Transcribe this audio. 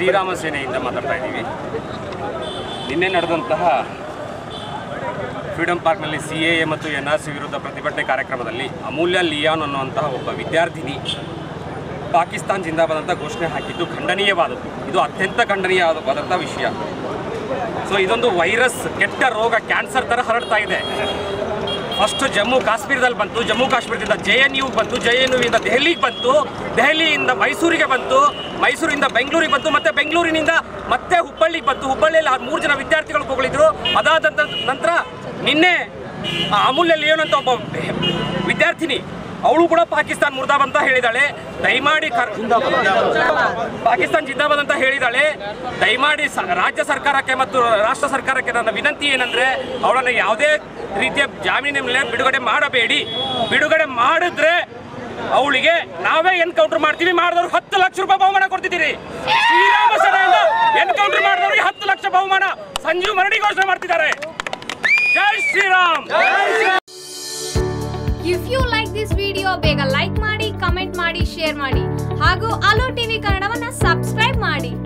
ಶ್ರೀರಾಮ ಸೇನೆಯಿಂದ ಮಾತಾಡ್ತಾ ಇದ್ದೀವಿ ನಿನ್ನೆ ನಡೆದಂತಹ ಫ್ರೀಡಮ್ ಪಾರ್ಕ್ನಲ್ಲಿ ಸಿ ಎ ಎ ಮತ್ತು ಎನ್ ಆರ್ ಸಿ ವಿರುದ್ಧ ಪ್ರತಿಭಟನೆ ಕಾರ್ಯಕ್ರಮದಲ್ಲಿ ಅಮೂಲ್ಯ ಲಿಯಾನ್ ಅನ್ನುವಂತಹ ಒಬ್ಬ ವಿದ್ಯಾರ್ಥಿನಿ ಪಾಕಿಸ್ತಾನ್ ಜಿಂದಾಬಾದ್ ಅಂತ ಘೋಷಣೆ ಹಾಕಿದ್ದು ಖಂಡನೀಯವಾದದ್ದು ಇದು ಅತ್ಯಂತ ಖಂಡನೀಯವಾದಂಥ ವಿಷಯ ಸೊ ಇದೊಂದು ವೈರಸ್ ಕೆಟ್ಟ ರೋಗ ಕ್ಯಾನ್ಸರ್ ಥರ ಹರಡ್ತಾ ಇದೆ ಫಸ್ಟ್ ಜಮ್ಮು ಕಾಶ್ಮೀರದಲ್ಲಿ ಬಂತು ಜಮ್ಮು ಕಾಶ್ಮೀರದಿಂದ ಜೆ ಎನ್ ಯು ಬಂತು ಜೆ ಎನ್ ಯುವಿಂದ ದೆಹಲಿಗೆ ಬಂತು ದೆಹಲಿಯಿಂದ ಮೈಸೂರಿಗೆ ಬಂತು ಮೈಸೂರಿಂದ ಬೆಂಗಳೂರಿಗೆ ಬಂತು ಮತ್ತೆ ಬೆಂಗಳೂರಿನಿಂದ ಮತ್ತೆ ಹುಬ್ಬಳ್ಳಿಗೆ ಬಂತು ಹುಬ್ಬಳ್ಳಿಯಲ್ಲಿ ಆ ಮೂರು ಜನ ವಿದ್ಯಾರ್ಥಿಗಳು ಹೋಗಳಿದ್ರು ಅದಾದ ನಂತರ- ನಂತರ ನಿನ್ನೆ ಆ ಅಮೂಲ್ಯ ಲಿಯೋನ್ ಅಂತ ಒಬ್ಬ ವಿದ್ಯಾರ್ಥಿನಿ ಅವಳು ಕೂಡ ಪಾಕಿಸ್ತಾನ್ ಮುರ್ದಾಬ್ ಅಂತ ಹೇಳಿದಾಳೆ ದಯಮಾಡಿ ಕರ್ ಪಾಕಿಸ್ತಾನ್ ಜಿಂದಾಬಾದ್ ಅಂತ ಹೇಳಿದಾಳೆ ದಯಮಾಡಿ ಸ- ರಾಜ್ಯ ಸರ್ಕಾರಕ್ಕೆ ಮತ್ತು ರಾಷ್ಟ್ರ ಸರ್ಕಾರಕ್ಕೆ ನನ್ನ ವಿನಂತಿ ಏನಂದ್ರೆ ಅವಳನ್ನು ಯಾವುದೇ ರೀತಿಯ ಜಾಮೀನಿನ ಮೇಲೆ ಬಿಡುಗಡೆ ಮಾಡಬೇಡಿ ಬಿಡುಗಡೆ ಮಾಡಿದ್ರೆ ಅವಳಿಗೆ ನಾವೇ ಎನ್ಕೌಂಟರ್ ಮಾಡ್ತೀವಿ ಮಾಡಿದವ್ರು ಹತ್ತು ಲಕ್ಷ ರೂಪಾಯಿ ಬಹುಮಾನ ಕೊಡ್ತಿದ್ದೀರಿ ಶ್ರೀರಾಮ ಸೇನೆಯಿಂದ ಎನ್ಕೌಂಟರ್ ಮಾಡಿದವ್ರಿಗೆ ಹತ್ತು ಲಕ್ಷ ಬಹುಮಾನ ಸಂಜೀವ್ ಮರಡಿ ಘೋಷಣೆ ಮಾಡ್ತಿದ್ದಾರೆ Jai Shriram if you like this video ಬೇಗ ಲೈಕ್ ಮಾಡಿ ಕಮೆಂಟ್ ಮಾಡಿ ಶೇರ್ ಮಾಡಿ ಹಾಗೂ ಅಲೋ ಟಿವಿ ಕನ್ನಡವನ್ನ ಸಬ್ಸ್ಕ್ರೈಬ್ ಮಾಡಿ